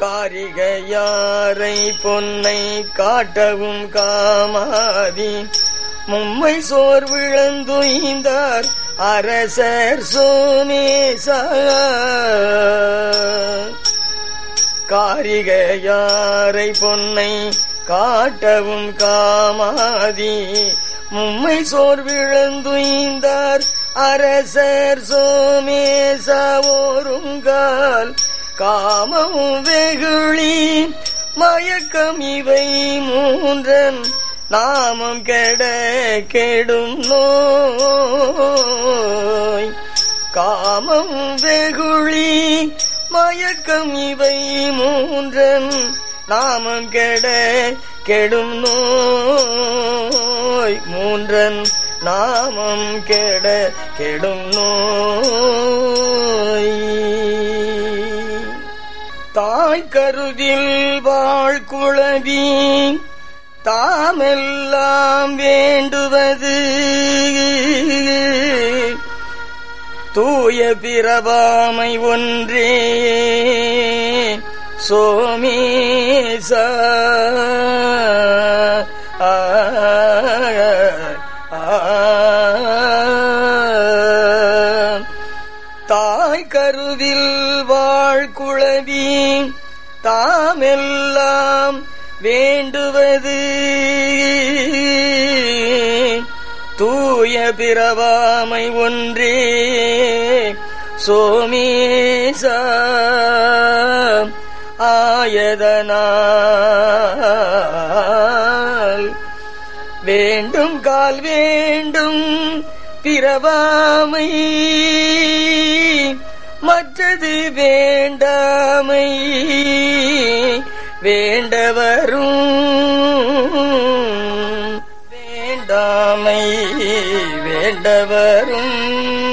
காரிகையாரை பொன்னை காட்டவும் காமாதி மும்மை சோர் விழந்துய்ந்தார் அரசர் சோமேசா காரிகையாரை பொன்னை காட்டவும் காமாதி மும்மை சோர் விழந்துய்ந்தார் அரசர் சோமேசவோருங்கால் காமமும் வெகுளி மயக்கம் இவை மூன்றன் நாமம் கெட கெடும் நோய் காமம் வெகுளி மயக்கம் இவை மூன்றன் நாமம் கெட கெடும் நோய் மூன்றன் நாமம் கெட கெடும் நோய் தாய் கருதில் வாழ் குழவி தாமெல்லாம் வேண்டுவது தூய பிரபாமை ஒன்றே சோமேச ஆ, ஆ, தாய் கருவில் வாழ் குழவி தாமெல்லாம் வேண்டுவது தூய பிறவாமை ஒன்றே சோமேசா ஆயதனால் வேண்டும் கால் வேண்டும் பிறவாமை மற்றது வேண்டாமை வேண்டவரும் வேண்டாமை வேண்டவரும்